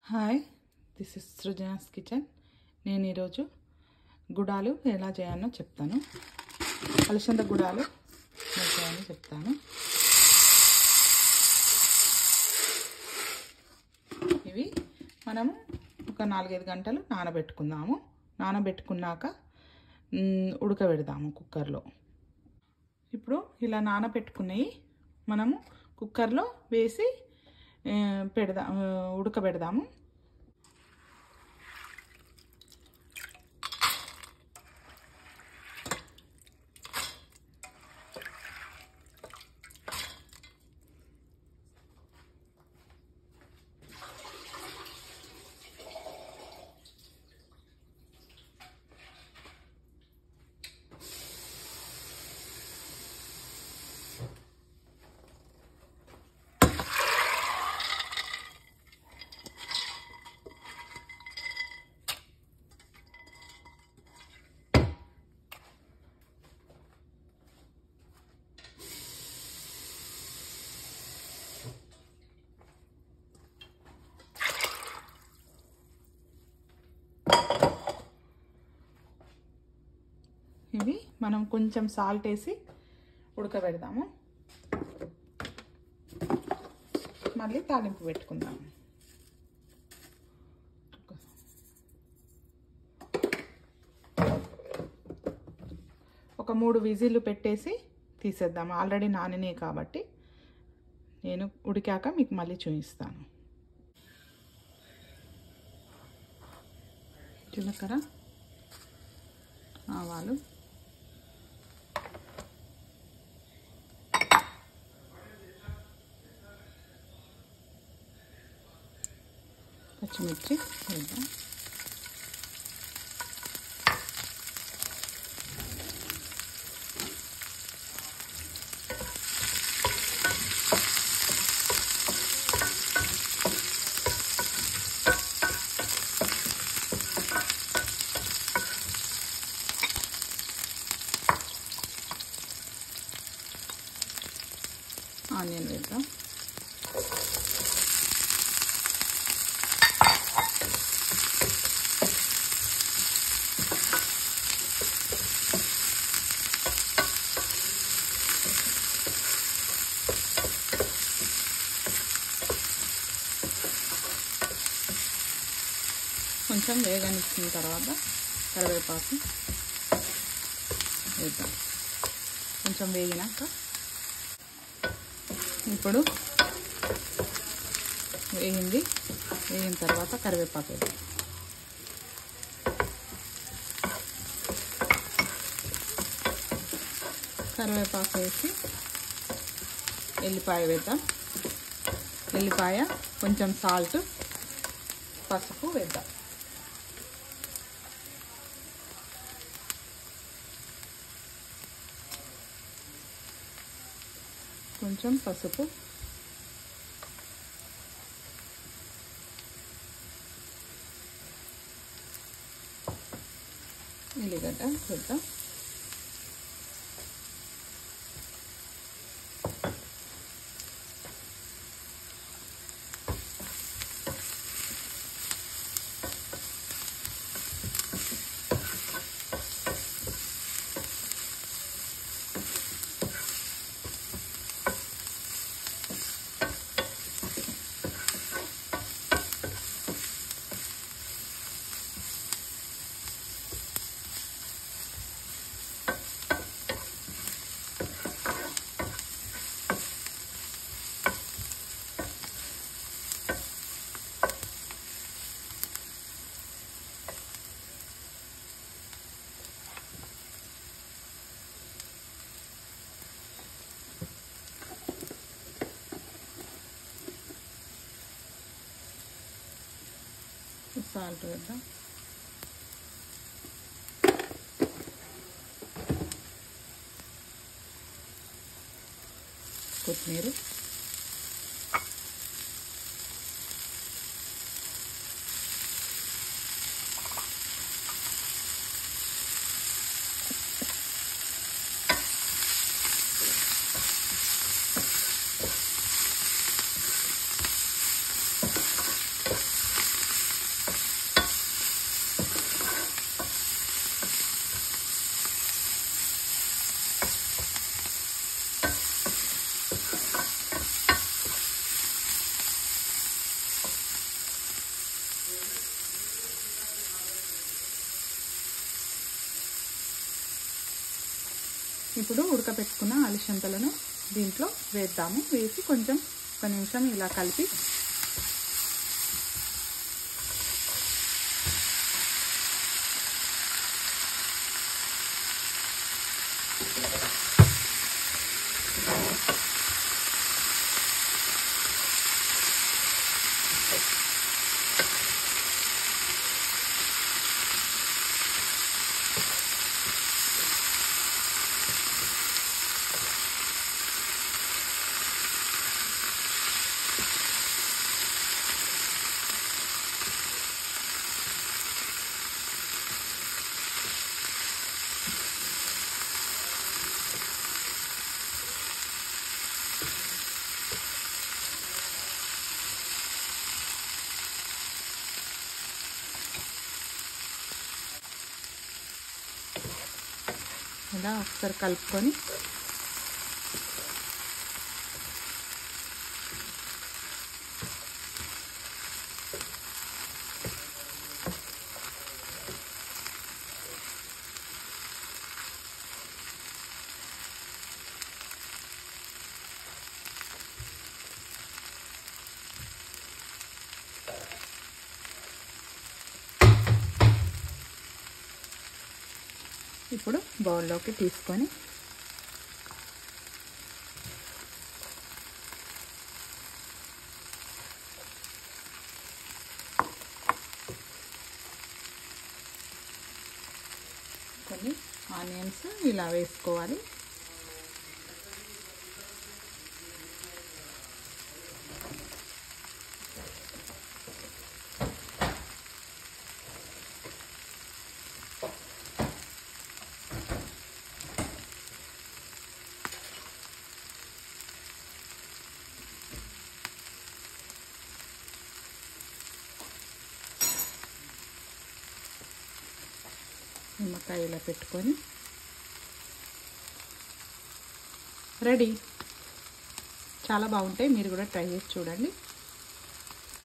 hi this is Srujana's kitchen నేను ఈరోజు గుడాలు ఎలా చేయాలో చెప్తాను అలసంద గుడాలు ఎలా చేయాలో చెప్తాను ఇవి మనము ఒక నాలుగైదు గంటలు నానబెట్టుకుందాము నానబెట్టుకున్నాక మ్, ఉడకబెడదాము కుక్కర్లో ఇప్పుడు ఇలా నానబెట్టుకున్నవి మనము కుక్కర్లో వేసి ఆ, పెడదా ఆ, ఉడకబెడదాము ఇవి మనం కొంచెం సాల్ట్ వేసి ఉడకబెడదాము మళ్ళీ తాలింపు పెట్టుకుందాము ఒక మూడు విజిల్లు పెట్టేసి తీసేద్దాము ఆల్రెడీ నానినే కాబట్టి నేను ఉడికాక మీకు మళ్ళీ చూపిస్తాను జీలకర్ర ఆవాలు పచ్చిమిర్చి వేద్దాం ఆనియన్ వేద్దాం కొంచెం వేగనిచ్చిన తర్వాత కరివేపాకు వేద్దాం కొంచెం వేగినాక ఇప్పుడు వేగింది వేగిన తర్వాత కరివేపాకు వేద్దాం కరివేపాకు వేసి ఎల్లిపాయ వేద్దాం ఎల్లిపాయ కొంచెం సాల్ట్ పసుపు వేద్దాం కొంచెం పసుపు ఎల్లిగడ్డ వేద్దాం సాల్ట్ వేద్దాం కొత్తిమీర ఇప్పుడు ఉడకపెట్టుకున్న అలిసంతలను దీంట్లో వేద్దాము వేసి కొంచెం ఒక నిమిషం ఇలా కలిపి ఇలా ఒకసారి కలుపుకొని ఇప్పుడు బౌల్లోకి తీసుకొని కొన్ని ఆనియన్స్ ఇలా వేసుకోవాలి నిమ్మకాయ ఇలా పెట్టుకొని రెడీ చాలా బాగుంటాయి మీరు కూడా ట్రై చేసి చూడండి